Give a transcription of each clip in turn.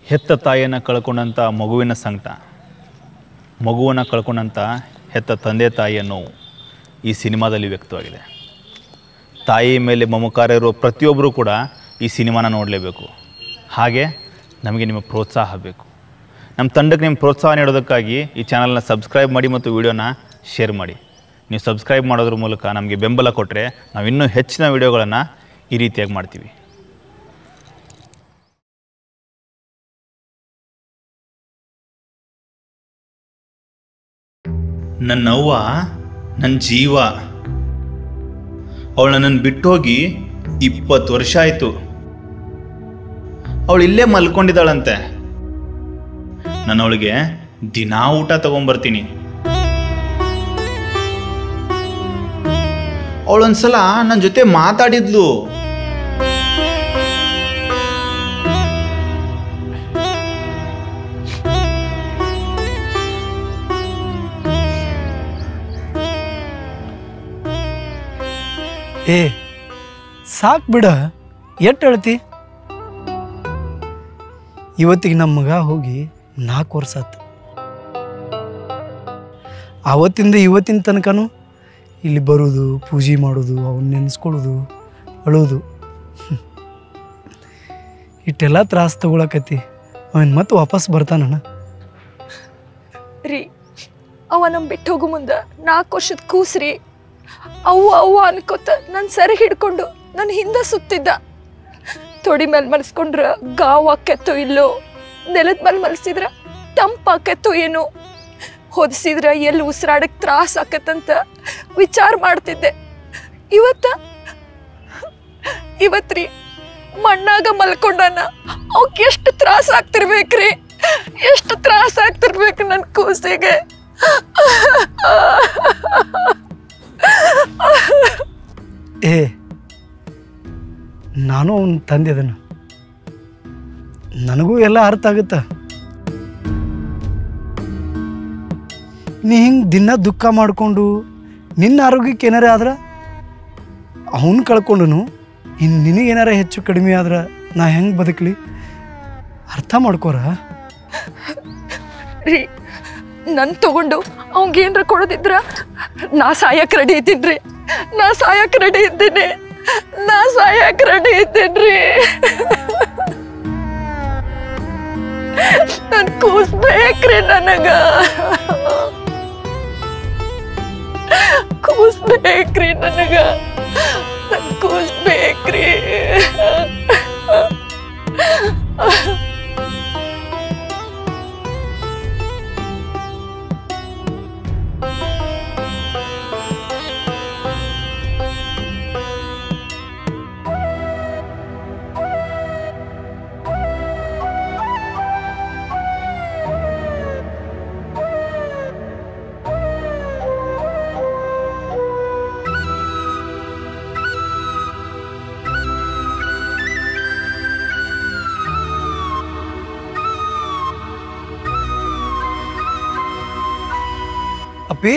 ಹೆತ್ತ ತಾಯಿಯನ್ನು ಕಳ್ಕೊಂಡಂಥ ಮಗುವಿನ ಸಂಕಟ ಮಗುವನ್ನು ಕಳ್ಕೊಂಡಂಥ ಹೆತ್ತ ತಂದೆ ತಾಯಿಯ ನೋವು ಈ ಸಿನಿಮಾದಲ್ಲಿ ವ್ಯಕ್ತವಾಗಿದೆ ತಾಯಿ ಮೇಲೆ ಮಮಕಾರ ಇರುವ ಪ್ರತಿಯೊಬ್ಬರೂ ಕೂಡ ಈ ಸಿನಿಮಾನ ನೋಡಲೇಬೇಕು ಹಾಗೆ ನಮಗೆ ನಿಮ್ಮ ಪ್ರೋತ್ಸಾಹ ಬೇಕು ನಮ್ಮ ತಂಡಕ್ಕೆ ನಿಮ್ಮ ಪ್ರೋತ್ಸಾಹ ನೀಡೋದಕ್ಕಾಗಿ ಈ ಚಾನಲ್ನ ಸಬ್ಸ್ಕ್ರೈಬ್ ಮಾಡಿ ಮತ್ತು ವಿಡಿಯೋನ ಶೇರ್ ಮಾಡಿ ನೀವು ಸಬ್ಸ್ಕ್ರೈಬ್ ಮಾಡೋದ್ರ ಮೂಲಕ ನಮಗೆ ಬೆಂಬಲ ಕೊಟ್ಟರೆ ನಾವು ಇನ್ನೂ ಹೆಚ್ಚಿನ ವಿಡಿಯೋಗಳನ್ನು ಈ ರೀತಿಯಾಗಿ ಮಾಡ್ತೀವಿ ನನ್ನ ಅವ್ವ ನನ್ನ ಜೀವ ಅವಳು ನನ್ನನ್ನು ಬಿಟ್ಟೋಗಿ ಇಪ್ಪತ್ತು ವರ್ಷ ಆಯಿತು ಅವಳು ಇಲ್ಲೇ ಮಲ್ಕೊಂಡಿದ್ದಾಳಂತೆ ನಾನು ಅವಳಿಗೆ ದಿನಾ ಊಟ ತಗೊಂಬರ್ತೀನಿ ಅವಳೊಂದ್ಸಲ ನನ್ನ ಜೊತೆ ಮಾತಾಡಿದ್ಲು ಏ ಸಾಕು ಬಿಡ ಎಷ್ಟು ಹೇಳ್ತಿ ಇವತ್ತಿಗೆ ನಮ್ಮ ಮಗ ಹೋಗಿ ನಾಲ್ಕು ವರ್ಷ ಆತು ಆವತ್ತಿಂದ ಇವತ್ತಿನ ತನಕನೂ ಇಲ್ಲಿ ಬರೋದು ಪೂಜೆ ಮಾಡೋದು ಅವನ್ನ ನೆನೆಸ್ಕೊಳ್ಳೋದು ಅಳೋದು ಹ್ಮ್. ಇಷ್ಟೆಲ್ಲ ತ್ರಾಸ ತಗೊಳಕತ್ತಿ ಅವನ್ ಮತ್ತೆ ವಾಪಸ್ ಬರ್ತಾನಣ್ಣ ರೀ ಅವ ನಮ್ ಬಿಟ್ಟು ಹೋಗು ಮುಂದ ನಾಲ್ಕು ವರ್ಷದ ಕೂಸ್ರಿ ಅವ್ವ ಅವ್ವ ಅನ್ಕೋತ ನನ್ ಸರಿ ಹಿಡ್ಕೊಂಡು ನನ್ನ ಹಿಂದೆ ಸುತ್ತಿದ್ದ ತೊಡಿ ಮೇಲೆ ಮಲ್ಸ್ಕೊಂಡ್ರ ಗಾವ್ ಆಕೆತ್ತೋ ಇಲ್ಲೋ ನೆಲದ ಮೇಲೆ ಮಲ್ಸಿದ್ರ ತಂಪಾಕೆತ್ತೋ ಏನೋ ಹೊದಿಸಿದ್ರ ಎಲ್ಲಿ ಉಸಿರಾಡಕ್ ತ್ರಾಸ ಆಕತ್ತಂತ ವಿಚಾರ ಮಾಡ್ತಿದ್ದೆ ಇವತ್ತ ಇವತ್ರಿ ಮಣ್ಣಾಗ ಮಲ್ಕೊಂಡನ ಅವಕ್ ಎಷ್ಟು ತ್ರಾಸ ಆಗ್ತಿರ್ಬೇಕ್ರಿ ಎಷ್ಟು ತ್ರಾಸ ಆಗ್ತಿರ್ಬೇಕು ನನ್ ಕೂಸಿಗೆ ಏ ನಾನು ಅವನ ತಂದೆ ಅದನ್ನು ನನಗೂ ಎಲ್ಲ ಅರ್ಥ ಆಗುತ್ತ ನೀ ಹಿಂಗೆ ದಿನ ದುಃಖ ಮಾಡಿಕೊಂಡು ನಿನ್ನ ಆರೋಗ್ಯಕ್ಕೆ ಏನಾರ ಆದ್ರೆ ಅವನು ಕಳ್ಕೊಂಡನು ಇನ್ನು ನಿನಗೇನಾರ ಹೆಚ್ಚು ಕಡಿಮೆ ಆದ್ರೆ ನಾ ಹೆಂಗೆ ಬದುಕಲಿ ಅರ್ಥ ಮಾಡ್ಕೋರ ರೀ ನನ್ ತಗೊಂಡು ಅವಂಗೇನ್ರ ಕೊಡೋದಿದ್ರ ನಾ ಸಾಯಕ್ ರೆಡಿ ಇದ್ದೀನ್ರಿ ನಾ ಸಾಯಕ್ ರೆಡಿ ಇದ್ದೀನಿ ನಾ ಸಾಯಕ್ ರೆಡಿ ಇದ್ದೀನ್ರಿ ನನ್ ಕೂಸ್ ಬೇಕ್ರಿ ನನಗ ಕೂಸ್ ಬೇಕ್ರಿ ನನಗ ನನ್ ಕೂಸ್ ಬೇಕ್ರಿ ಅಪ್ಪಿ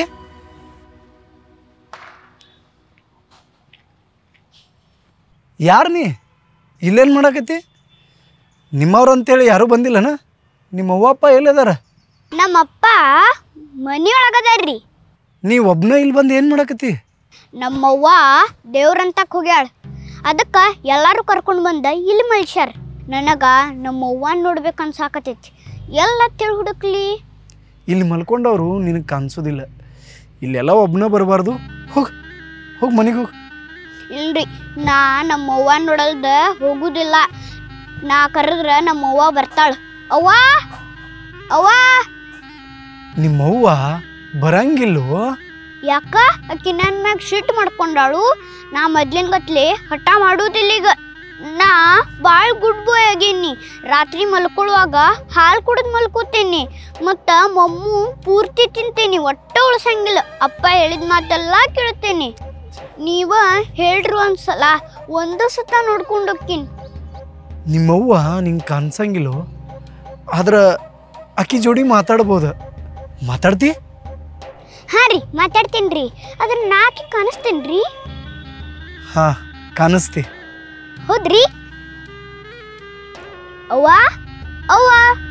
ಯಾರು ನೀ ಇಲ್ಲೇನು ಮಾಡಕತ್ತಿ ನಿಮ್ಮವ್ರು ಅಂತೇಳಿ ಯಾರೂ ಬಂದಿಲ್ಲನ ನಿಮ್ಮ ಅವ್ವ ಅಪ್ಪ ಎಲ್ಲಿದಾರ ನಮ್ಮಪ್ಪ ಮನಿಯೊಳಗದಾರ್ರಿ ನೀ ಒಬ್ಬನೇ ಇಲ್ಲಿ ಬಂದು ಏನು ಮಾಡಕತ್ತಿ ನಮ್ಮವ್ವ ದೇವ್ರಂತಕ್ ಹೋಗ್ಯಾಳ ಅದಕ್ಕೆ ಎಲ್ಲರೂ ಕರ್ಕೊಂಡು ಬಂದ ಇಲ್ಲಿ ಮಲ್ಸ್ಯಾರ ನನಗ ನಮ್ಮವ್ವ ನೋಡ್ಬೇಕು ಅನ್ಸಾಕತೈತಿ ಎಲ್ಲ ತಿಳಿ ಹುಡುಕ್ಲಿ ಇಲ್ಲಿ ಮಲ್ಕೊಂಡವರು ನಿನಗೆ ಕಾಣಿಸೋದಿಲ್ಲ ಇಲ್ಲೆಲ್ಲ ಒಬ್ಬನೇ ಬರಬಾರ್ದು ಹೋಗಿ ಹೋಗಿ ಮನೆಗೆ ಹೋಗಿ ಇಲ್ರಿ ನಾ ನಮ್ಮವ್ವ ನೋಡಲ್ದ ಹೋಗುದಿಲ್ಲ ನಾ ಕರೆದ್ರ ನಮ್ಮವ್ವ ಬರ್ತಾಳ ಅವ್ವ ಅವ್ವ ನಿಮ್ಮವ್ವ ಬರಂಗಿಲ್ಲೋ ಯಾಕ ಆಕಿ ನನ್ನ ಮ್ಯಾಗ ಸಿಟ್ಟು ಮಾಡ್ಕೊಂಡಾಳು ನಾ ಮೊದ್ಲಿನ ಗತ್ಲೆ ಹಠ ಮಾಡುದಿಲ್ಲ ಈಗ ನಾ ಭಾಳ ಗುಡ್ ಬಾಯ್ ಆಗೇನಿ ರಾತ್ರಿ ಮಲ್ಕೊಳ್ಳುವಾಗ ಹಾಲು ಕುಡಿದು ಮಲ್ಕೋತೇನಿ ಮತ್ತು ಮಮ್ಮು ಪೂರ್ತಿ ತಿಂತೇನಿ ಒಟ್ಟ ಉಳ್ಸಂಗಿಲ್ಲ ಅಪ್ಪ ಹೇಳಿದ ಮಾತೆಲ್ಲ ಕೇಳ್ತೇನಿ ನೀವ ಹೇಳ್ರಿ ಒಂದ್ಸಲ ಒಂದು ಸತ ನೋಡ್ಕೊಂಡು ಹೋಗ್ತೀನಿ ನಿಮ್ಮವ್ವ ನಿಂಗೆ ಕಾಣಿಸಂಗಿಲ್ಲೋ ಆದ್ರೆ ಅಕ್ಕಿ ಜೋಡಿ ಮಾತಾಡ್ಬೋದ ಮಾತಾಡ್ತಿ ಹಾಂ ರೀ ಮಾತಾಡ್ತೇನೆ ರೀ ಅದ್ರ ನಾಕಿ ಕಾಣಿಸ್ತೇನೆ ರೀ ಹಾಂ ಕಾಣಿಸ್ತಿ ಹೌದ್ರಿ ಅವ್ವ ಅವ್ವ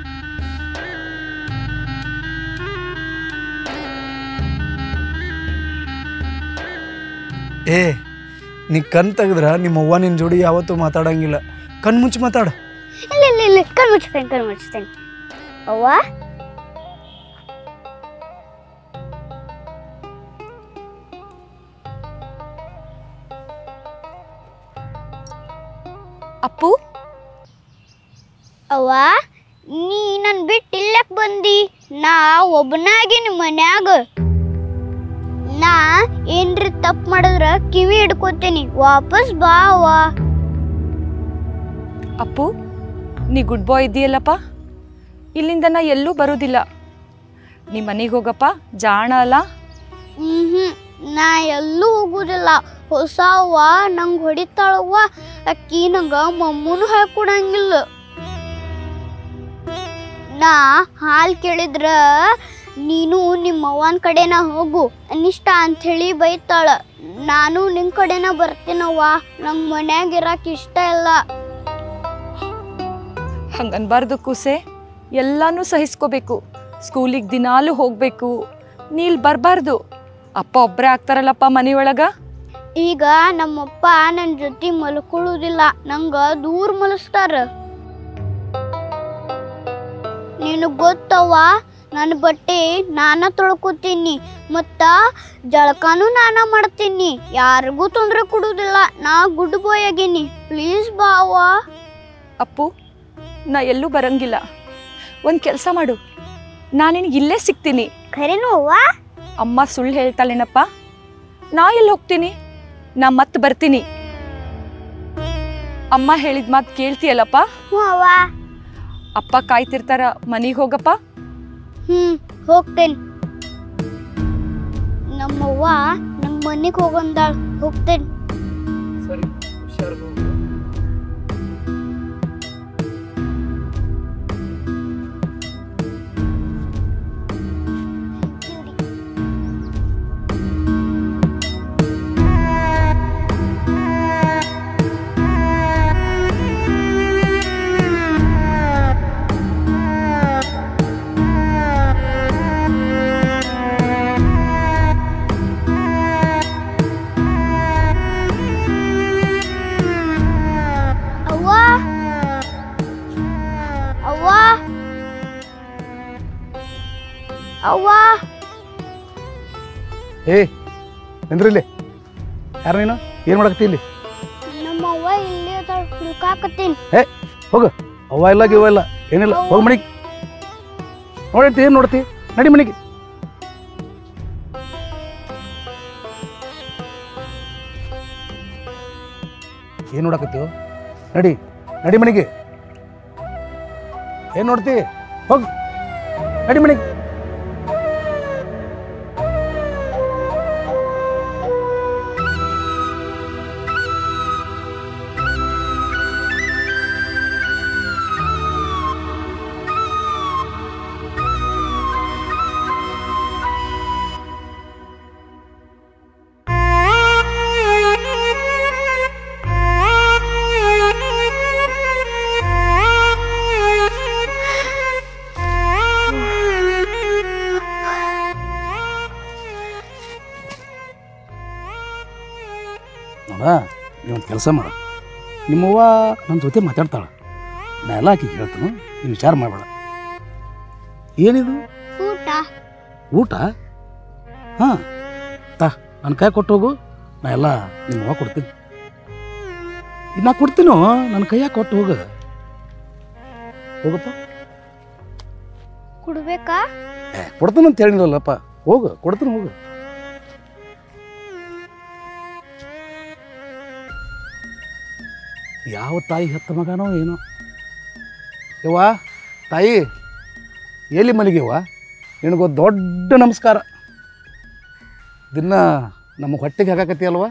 ಏ ನೀ ಕಣ್ ತೆಗೆದ್ರ ನಿಮ್ಮ ಅವ್ವ ನಿನ್ನ ಜೋಡಿ ಯಾವತ್ತೂ ಮಾತಾಡಂಗಿಲ್ಲ ಕಣ್ ಮುಚ್ಚಿ ಮಾತಾಡ ಇಲ್ಲ ಇಲ್ಲ ಇಲ್ಲ ಕಣ್ ಮುಚ್ತೇನೆ ಕಣ್ ಮುಚ್ತೇನೆ ಅವ್ವ ಅಪ್ಪು ಅವ್ವ ನೀ ನನ್ ಬಿಟ್ಟು ಇಲ್ಲಕ್ ಬಂದಿ ನಾ ಒಬ್ಬನಾಗಿನಿ ಮನ್ಯಾಗ ನಾ ಏನ್ರಿ ತಪ್ಪು ಮಾಡಿದ್ರ ಕಿವಿ ಹಿಡ್ಕೋತೀನಿ ವಾಪಸ್ ಬಾ ಅವ್ವ ಅಪ್ಪು ನೀ ಗುಡ್ ಬಾಯ್ ಇದ್ದೀಯಲ್ಲಪ್ಪ ಇಲ್ಲಿಂದ ನಾ ಎಲ್ಲೂ ಬರೋದಿಲ್ಲ ನೀ ಮನೆಗೆ ಹೋಗಪ್ಪ ಜಾಣ ಅಲ್ಲ ಹ್ಮ್ ನಾ ಎಲ್ಲೂ ಹೋಗುದಿಲ್ಲ ಹೊಸ ಅವ್ವ ನಂಗೆ ಹೊಡಿತಾಳವ್ವ ಅಕ್ಕಿ ನಂಗ ಮಮ್ಮೂನು ಹಾಕೊಡಂಗಿಲ್ಲ ನಾ ಹಾಲ್ ಕೇಳಿದ್ರ ನೀನು ನಿಮ್ಮ ಅವ್ವನ ಕಡೆನ ಹೋಗು ಅನಿಷ್ಟ ಅಂಥೇಳಿ ಬೈತಾಳ ನಾನು ನಿನ್ ಕಡೆನ ಬರ್ತೀನವ್ವ ನಂಗೆ ಮನ್ಯಾಗ ಇರಾಕ್ ಇಷ್ಟ ಇಲ್ಲ ಹಂಗನ್ಬಾರ್ದು ಕೂಸೆ ಎಲ್ಲಾನು ಸಹಿಸ್ಕೋಬೇಕು ಸ್ಕೂಲಿಗೆ ದಿನಾಲು ಹೋಗಬೇಕು ನೀಲ್ ಬರಬಾರ್ದು ಅಪ್ಪ ಒಬ್ಬರೇ ಆಗ್ತಾರಲ್ಲಪ್ಪ ಮನೆಯೊಳಗ ಈಗ ನಮ್ಮಪ್ಪ ನನ್ನ ಜೊತೆ ಮಲ್ಕೊಳ್ಳುವುದಿಲ್ಲ ನಂಗ ದೂರ ಮಲಸ್ತಾರ ನಿನಗ್ ಗೊತ್ತವ್ವ ನನ್ನ ಬಟ್ಟೆ ನಾನ ತೊಳ್ಕೊತೀನಿ ಮತ್ತ ಜಳಕಾನು ನಾನ ಮಾಡ್ತೀನಿ ಯಾರಿಗೂ ತೊಂದರೆ ಕೊಡುವುದಿಲ್ಲ ನಾ ಗುಡ್ ಬಾಯ್ ಆಗೀನಿ ಪ್ಲೀಸ್ ಬಾ ಅವ್ವ ಅಪ್ಪು ನಾ ಎಲ್ಲೂ ಬರಂಗಿಲ್ಲ ಒಂದು ಕೆಲಸ ಮಾಡು ನಾನು ನಿನಗೆ ಇಲ್ಲೇ ಸಿಗ್ತೀನಿ ಖರೇನು ಅವ್ವ ಅಮ್ಮ ಸುಳ್ಳು ಹೇಳ್ತಾಳೇನಪ್ಪ ನಾ ಎಲ್ಲಿ ಹೋಗ್ತೀನಿ ನಾ ಮತ್ತೆ ಬರ್ತೀನಿ ಅಮ್ಮ ಹೇಳಿದ ಮಾತು ಕೇಳ್ತೀಯಲ್ಲಪ್ಪ ಹ್ಞೂ ಅವ್ವ ಅಪ್ಪ ಕಾಯ್ತಿರ್ತಾರ ಮನೆಗೆ ಹೋಗಪ್ಪ ಹ್ಮ್ ಹೋಗ್ತೇನೆ ನಮ್ಮವ್ವ ನಮ್ಮ ಮನೆಗೆ ಹೋಗಂದಾಳ ಹೋಗ್ತೇನೆ ಸರಿ ಹುಷಾರ್ ಅವ್ವ ಅವ್ವ ಅವ್ವ ಏ ನಿಂದ್ರಿಲ್ಲಿ ಯಾರು ನೀನು ಏನು ಮಾಡಕತ್ತಿ ಇಲ್ಲಿ ನಮ್ಮ ಅವ್ವ ಇಲ್ಲಿ ಅದಾಳ ಹುಡುಕಾಕತ್ತೀನಿ ಏ ಹೋಗು ಅವ್ವ ಇಲ್ಲ ಗಿವ್ವ ಇಲ್ಲ ಏನಿಲ್ಲ ಹೋಗಿ ಮನಿಗೆ ನೋಡೈತಿ ಏನು ನೋಡ್ತಿ ನಡಿ ಮನಿಗೆ ಏನು ನೋಡಕತ್ತೀವ ನಡಿ ನಡಿ ಮನಿಗೆ ಏನು ನೋಡ್ತಿ ಹೋಗ್ ನಡಿ ಮನಿಗೆ ನೋಡ ನೀವೊಂದು ಕೆಲಸ ಮಾಡ ನಿಮ್ಮವ್ವ ನನ್ನ ಜೊತೆ ಮಾತಾಡ್ತಾಳೆ ನಾ ಎಲ್ಲ ಆಕಿಗೆ ಹೇಳ್ತಾನು ನೀವು ವಿಚಾರ ಮಾಡಬೇಡ ಏನಿದು ಊಟ ಊಟ ಹಾಂ ತಾ ನನ್ನ ಕೈ ಕೊಟ್ಟು ಹೋಗು ನಾ ಎಲ್ಲ ನಿಮ್ಮ ಅವ್ವ ಕೊಡ್ತೀನಿ ಇದ್ ನಾ ಕೊಡ್ತೀನೋ ನನ್ನ ಕೈಯಾಗ ಕೊಟ್ಟು ಹೋಗು ಹೋಗಪ್ಪ ಕುಡ್ಬೇಕಾ ಏ ಕೊಡ್ತೀನಿ ಅಂತ ಹೇಳಿಲ್ಲಲ್ಲಪ್ಪ ಹೋಗು ಕೊಡ್ತೀನಿ ಹೋಗು ಯಾವ ತಾಯಿ ಹೆತ್ತ ಮಗನೋ ಏನೋ ಯವ್ವ ತಾಯಿ ಎಲ್ಲಿ ಮಲಗಿವ ನಿನಗೊಂದು ದೊಡ್ಡ ನಮಸ್ಕಾರ ದಿನ ನಮ್ಮ ಹೊಟ್ಟೆಗೆ ಹಾಕಾಕತ್ತಿ ಅಲ್ವಾ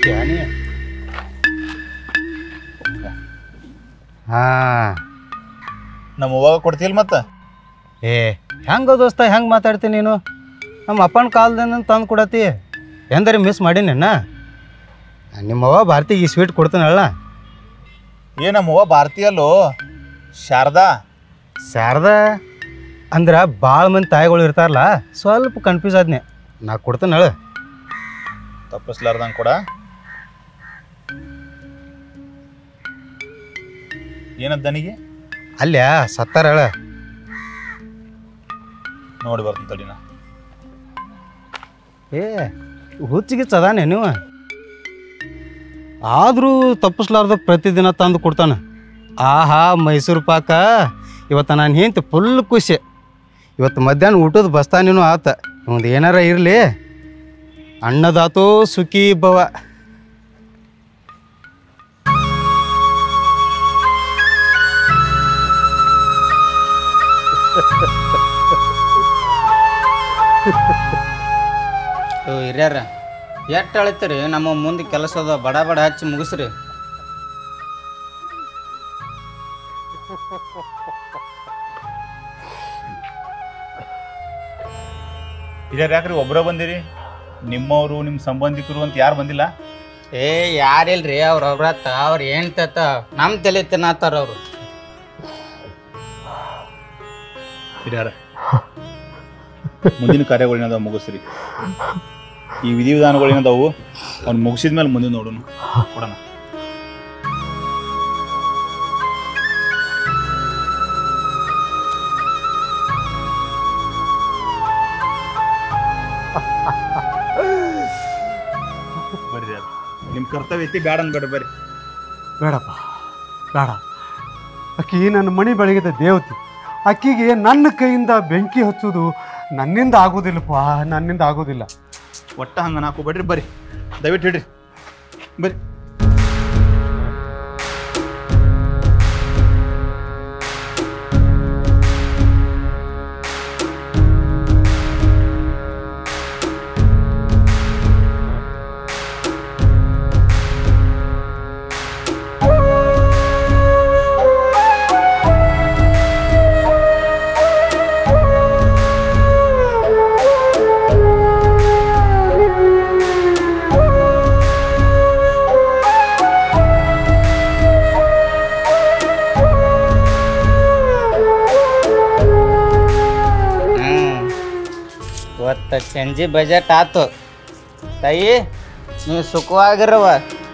ಓದ್ತೀಯ ನೀ ಹಾಂ ನಮ್ಮ ಅವ್ವಾಗ ಕೊಡ್ತಿಲ್ಲ ಮತ್ತೆ ಏ ಹೆಂಗ ದೋಸ್ತ ಹೆಂಗೆ ಮಾತಾಡ್ತೀನಿ ನೀನು ನಮ್ಮ ಅಪ್ಪನ ಕಾಲದಿಂದ ತಂದು ಕೊಡತಿ ಎಂದರೆ ಮಿಸ್ ಮಾಡೀನಿನ್ನ ನಿಮ್ಮವ್ವ ಭಾರತಿಗೆ ಈ ಸ್ವೀಟ್ ಕೊಡ್ತೀನಲ್ಲ ಏ ನಮ್ಮ ಅವ್ವ ಭಾರತೀಯಲ್ಲೋ ಶಾರದಾ ಶಾರದಾ ಅಂದ್ರೆ ಭಾಳ ಮಂದಿ ತಾಯಿಗಳು ಇರ್ತಾರಲ್ಲ ಸ್ವಲ್ಪ ಕನ್ಫ್ಯೂಸ್ ಆದ್ನೆ ನಾ ಕೊಡ್ತೇನಳ ತಪ್ಪಿಸ್ಲಾರ್ದಂಗೆ ಕೊಡ ಏನದ ದನಿಗೆ ಅಲ್ಯಾ ಸತ್ತಾರಳ ನೋಡಿ ಬರ್ತೀನಿ ತಡಿನ ಏ ಹುಚ್ಚಿಗೆ ಚದಾನೆ ನೀವು ಆದರೂ ತಪ್ಪಿಸ್ಲಾರ್ದ ಪ್ರತಿದಿನ ತಂದು ಕೊಡ್ತಾನೆ ಆಹಾ ಮೈಸೂರು ಪಾಕ ಇವತ್ತು ನಾನು ಹೆಂತ ಫುಲ್ ಖುಷಿ ಇವತ್ತು ಮಧ್ಯಾಹ್ನ ಊಟದ ಬಸ್ತಾನೇನು ಆತ ಒಂದು ಏನಾರ ಇರಲಿ ಅಣ್ಣದಾತೋ ಸುಖಿ ಭವ ಹಿರಿಯರ ಎಷ್ಟು ಅಳಿತೀರಿ ನಮ್ಮ ಮುಂದೆ ಕೆಲಸ ಅದ ಬಡ ಬಡ ಹಚ್ಚಿ ಮುಗಿಸ್ರಿ ಇದಾರ ಯಾಕ್ರಿ ಒಬ್ಬರ ಬಂದಿರಿ ನಿಮ್ಮವರು ನಿಮ್ಮ ಸಂಬಂಧಿಕರು ಅಂತ ಯಾರು ಬಂದಿಲ್ಲ ಏ ಯಾರಿಲ್ರಿ ಅವ್ರ ಅವ್ರತ್ತ ಅವ್ರು ಏನ್ ತತ್ತ ನಮ್ಮ ತಲೆ ತಿನ್ನತ್ತಾರ ಅವರು ಹಿರಿಯರ ಮುಂದಿನ ಕಾರ್ಯಗಳೇನದಾವ ಮುಗಿಸ್ರಿ ಈ ವಿಧಿವಿಧಾನಗಳೇನದಾವು ಅವ್ನು ಮುಗಿಸಿದ ಮೇಲೆ ಮುಂದೆ ನೋಡೋಣ ಕೊಡೋಣ ಬರ್ರಿ ಅದು ನಿಮ್ಮ ಕರ್ತವ್ಯ ಐತಿ ಬ್ಯಾಡ ಅನ್ಬೇಡ ಬರ್ರಿ ಬೇಡಪ್ಪ ಬೇಡ ಅಕ್ಕಿ ನನ್ನ ಮಣಿ ಬೆಳಗಿದ ದೇವತೆ ಅಕ್ಕಿಗೆ ನನ್ನ ಕೈಯಿಂದ ಬೆಂಕಿ ಹಚ್ಚೋದು ನನ್ನಿಂದ ಆಗೋದಿಲ್ಲಪ್ಪ ನನ್ನಿಂದ ಆಗೋದಿಲ್ಲ ಒಟ್ಟ ಹಂಗೆ ಹಾಕೋಬೇಡ್ರಿ ಬರ್ರಿ ದಯವಿಟ್ಟು ಹಿಡ್ರಿ ಬರ್ರಿ ಹ್ಮ್ ಇವತ್ತು ಸಂಜೆ ಬಜೆಟ್ ಆತು ತಾಯಿ ನೀವು ಸುಖವಾಗಿರವ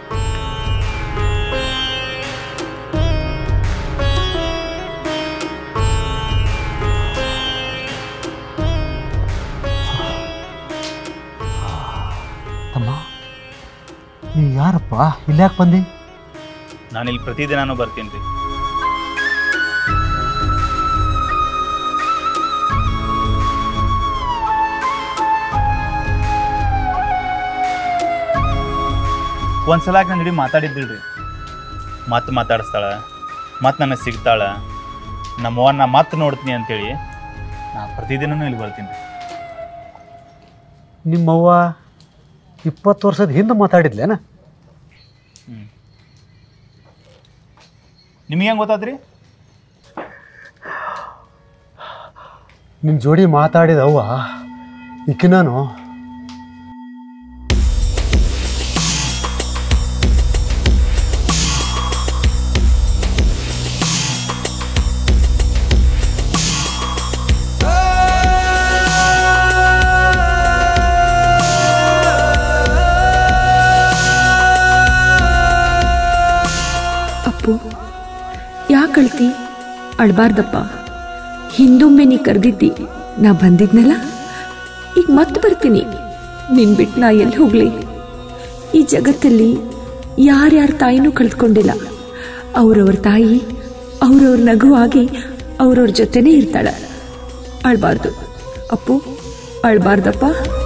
ತಮ್ಮ ನೀ ಯಾರಪ್ಪ ಇಲ್ಯಾಕೆ ಬಂದಿ ನಾನು ಇಲ್ಲಿ ಪ್ರತಿದಿನಾನು ಬರ್ತೀನಿ ರೀ ಒಂದ್ಸಲ ನನ್ನ ಹಿಡಿ ಮಾತಾಡಿದ್ದಿಲ್ರಿ ಮತ್ತೆ ಮಾತಾಡಿಸ್ತಾಳ ಮತ್ತೆ ನನಗೆ ಸಿಗ್ತಾಳ ನಮ್ಮವ್ವ ನಾ ಮತ್ತೆ ನೋಡ್ತೀನಿ ಅಂತೇಳಿ ನಾ ಪ್ರತಿದಿನನೂ ಇಲ್ಲಿ ಬರ್ತೀನಿ ರೀ ನಿಮ್ಮವ್ವ ಇಪ್ಪತ್ತು ವರ್ಷದ ಹಿಂದೆ ಮಾತಾಡಿದ್ಲೇನ ನಿಮಗೆ ಹೆಂಗೆ ಗೊತ್ತಾದ್ರಿ ನಿಮ್ಮ ಜೋಡಿ ಮಾತಾಡಿದ ಅವ್ವ ಈಕೆ ನಾನು ಅಪ್ಪು ಯಾಕೆ ಅಳ್ತಿ ಅಳ್ಬಾರ್ದಪ್ಪ ಹಿಂದೊಮ್ಮೆ ನೀ ಕರೆದಿದ್ದಿ ನಾ ಬಂದಿದ್ನಲ್ಲ ಈಗ ಮತ್ತೆ ಬರ್ತೀನಿ ನಿನ್ ಬಿಟ್ಟು ನಾ ಎಲ್ಲಿ ಹೋಗ್ಲಿ ಈ ಜಗತ್ತಲ್ಲಿ ಯಾರ್ಯಾರ ತಾಯಿನೂ ಕಳೆದುಕೊಂಡಿಲ್ಲ ಅವ್ರವ್ರ ತಾಯಿ ಅವ್ರವ್ರ ನಗುವಾಗಿ ಅವ್ರವ್ರ ಜೊತೆನೇ ಇರ್ತಾಳ ಅಳ್ಬಾರ್ದು ಅಪ್ಪು ಅಳ್ಬಾರ್ದಪ್ಪ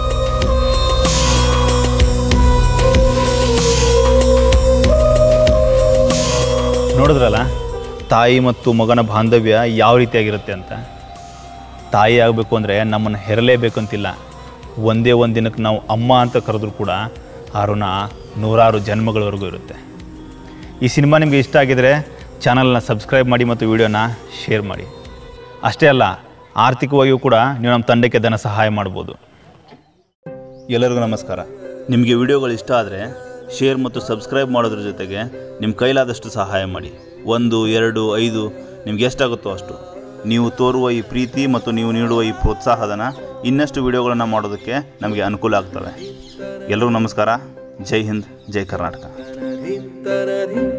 ನೋಡಿದ್ರಲ್ಲ ತಾಯಿ ಮತ್ತು ಮಗನ ಬಾಂಧವ್ಯ ಯಾವ ರೀತಿಯಾಗಿರುತ್ತೆ ಅಂತ ತಾಯಿ ಆಗಬೇಕು ಅಂದರೆ ನಮ್ಮನ್ನು ಹೆರಲೇಬೇಕಂತಿಲ್ಲ ಒಂದೇ ಒಂದು ದಿನಕ್ಕೆ ನಾವು ಅಮ್ಮ ಅಂತ ಕರೆದ್ರೂ ಕೂಡ ಆ ಋಣ ನೂರಾರು ಜನ್ಮಗಳವರೆಗೂ ಇರುತ್ತೆ ಈ ಸಿನಿಮಾ ನಿಮಗೆ ಇಷ್ಟ ಆಗಿದರೆ ಚಾನಲ್ನ ಸಬ್ಸ್ಕ್ರೈಬ್ ಮಾಡಿ ಮತ್ತು ವಿಡಿಯೋನ ಶೇರ್ ಮಾಡಿ ಅಷ್ಟೇ ಅಲ್ಲ ಆರ್ಥಿಕವಾಗಿಯೂ ಕೂಡ ನೀವು ನಮ್ಮ ತಂಡಕ್ಕೆ ಧನ ಸಹಾಯ ಮಾಡ್ಬೋದು ಎಲ್ಲರಿಗೂ ನಮಸ್ಕಾರ ನಿಮಗೆ ವಿಡಿಯೋಗಳು ಇಷ್ಟ ಆದರೆ ಶೇರ್ ಮತ್ತು ಸಬ್ಸ್ಕ್ರೈಬ್ ಮಾಡೋದ್ರ ಜೊತೆಗೆ ನಿಮ್ಮ ಕೈಲಾದಷ್ಟು ಸಹಾಯ ಮಾಡಿ ಒಂದು ಎರಡು ಐದು ನಿಮ್ಗೆ ಎಷ್ಟಾಗುತ್ತೋ ಅಷ್ಟು ನೀವು ತೋರುವ ಈ ಪ್ರೀತಿ ಮತ್ತು ನೀವು ನೀಡುವ ಈ ಪ್ರೋತ್ಸಾಹಧನ ಇನ್ನಷ್ಟು ವಿಡಿಯೋಗಳನ್ನು ಮಾಡೋದಕ್ಕೆ ನಮಗೆ ಅನುಕೂಲ ಆಗ್ತವೆ ಎಲ್ಲರಿಗೂ ನಮಸ್ಕಾರ ಜೈ ಹಿಂದ್ ಜೈ ಕರ್ನಾಟಕ ತರದಿ